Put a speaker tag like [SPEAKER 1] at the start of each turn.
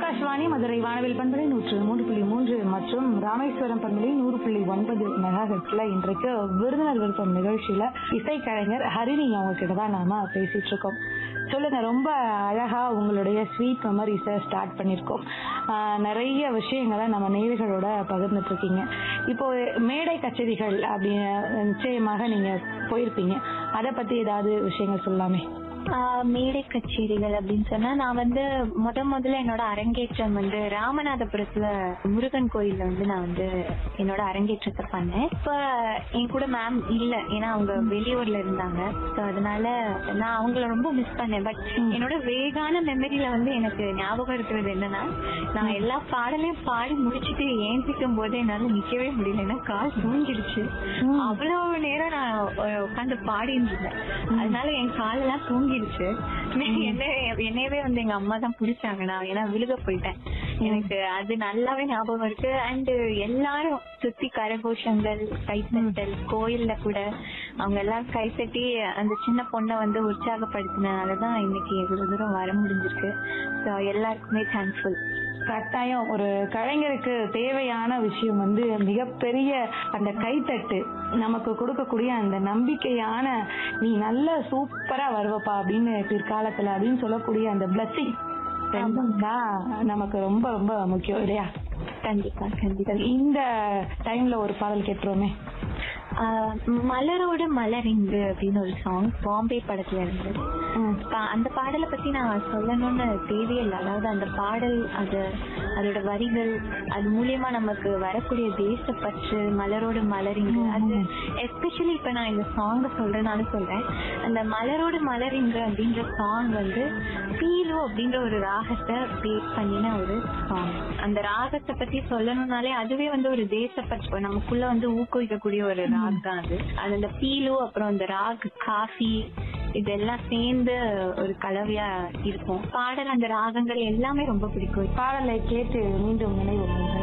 [SPEAKER 1] ஆகாஷ்வாணி மதுரை வானவில் பண்பலை நூற்று மூன்று புள்ளி மூன்று மற்றும் ராமேஸ்வரம் பண்பலை நூறு புள்ளி ஒன்பது மெகாஹெட்ஸ்ல இன்றைக்கு விருந்தினர் விருப்பம் நிகழ்ச்சியில இசைக்கலைஞர் ஹரிணி அவங்க கிட்ட தான் நாம பேசிட்டு இருக்கோம் சொல்லுங்க ரொம்ப அழகா உங்களுடைய ஸ்வீட் மெமரிஸை ஸ்டார்ட் பண்ணியிருக்கோம் ஆஹ் நிறைய விஷயங்களை நம்ம நேயர்களோட பகிர்ந்துட்டு இருக்கீங்க இப்போ மேடை கச்சேரிகள் அப்படின்னு நிச்சயமாக நீங்க போயிருப்பீங்க அதை பத்தி ஏதாவது விஷயங்கள் சொல்லலாமே
[SPEAKER 2] ஆஹ் மேடை கச்சேரிகள் அப்படின்னு சொன்னா நான் வந்து முத முதல்ல என்னோட அரங்கேற்றம் வந்து ராமநாதபுரத்துல முருகன் கோயில்ல வந்து நான் வந்து என்னோட அரங்கேற்றத்தை பண்ணேன் இப்ப என் கூட மேம் இல்ல ஏன்னா அவங்க வெளியூர்ல இருந்தாங்க ஸோ அதனால நான் அவங்கள ரொம்ப மிஸ் பண்ணேன் பட் என்னோட வேகான மெமரியில வந்து எனக்கு ஞாபகம் இருக்கிறது என்னன்னா நான் எல்லா பாடலையும் பாடி முடிச்சிட்டு ஏந்திக்கும் போது என்னால நிக்கவே முடியல ஏன்னா கால் தூங்கிடுச்சு அவ்வளவு நேரம் நான் உட்காந்து பாடிட்டு இருந்தேன் அதனால என் காலெல்லாம் தூங்கிடுச்சு என்ன என்னையவே வந்து எங்க அம்மா தான் பிடிச்சாங்க நான் ஏன்னா விழுக போயிட்டேன் எனக்கு அது நல்லாவே ஞாபகம் இருக்கு அண்ட் எல்லாரும் சுத்தி கரகோஷங்கள் கைத்தட்டல் கோயில்ல கூட அவங்க எல்லாம் கைத்தட்டி அந்த சின்ன பொண்ணை வந்து உற்சாகப்படுத்தினாலதான் இன்னைக்கு இவ்வளவு தூரம் வர முடிஞ்சிருக்கு ஸோ எல்லாருக்குமே தேங்க்ஃபுல்
[SPEAKER 1] கட்டாயம் ஒரு கலைஞருக்கு தேவையான விஷயம் வந்து மிகப்பெரிய அந்த கைத்தட்டு நமக்கு கொடுக்கக்கூடிய அந்த நம்பிக்கையான நீ நல்ல சூப்பரா வருவப்பா அப்படின்னு பிற்காலத்துல அப்படின்னு சொல்லக்கூடிய அந்த பிளஸிங் தான் நமக்கு ரொம்ப ரொம்ப முக்கியம் இல்லையா
[SPEAKER 2] கண்டிப்பா கண்டிப்பா
[SPEAKER 1] இந்த டைம்ல ஒரு பாடல் கேட்டுருவோமே
[SPEAKER 2] ஆஹ் மலரோடு மலரிங்கு அப்படின்னு ஒரு சாங் பாம்பே படத்துல இருந்து பா- அந்த பாடலை பத்தி நான் சொல்லணும்னு தேவையில்லை அதாவது அந்த பாடல் அது அதோட வரிகள் அது மூலியமா நமக்கு வரக்கூடிய தேசப்பற்று மலரோடு மலரிங்கு அது எஸ்பெஷலி இப்ப நான் இந்த சாங்க சொல்றதுனால சொல்றேன் அந்த மலரோடு மலரிங்கு அப்படின்ற சாங் வந்து பீலு அப்படின்ற ஒரு ராகத்தை பேஸ் பண்ணின ஒரு சாங் அந்த ராகத்தை பத்தி சொல்லணும்னாலே அதுவே வந்து ஒரு தேசப்பற்று நமக்குள்ள வந்து ஊக்குவிக்கக்கூடிய ஒரு ராக் தான் அது அது அந்த பீலு அப்புறம் அந்த ராக் காஃபி இதெல்லாம் சேர்ந்து ஒரு கலவையா இருக்கும் பாடல் அந்த ராகங்கள் எல்லாமே ரொம்ப பிடிக்கும்
[SPEAKER 1] பாடலை கேட்டு மீண்டும் நினைவு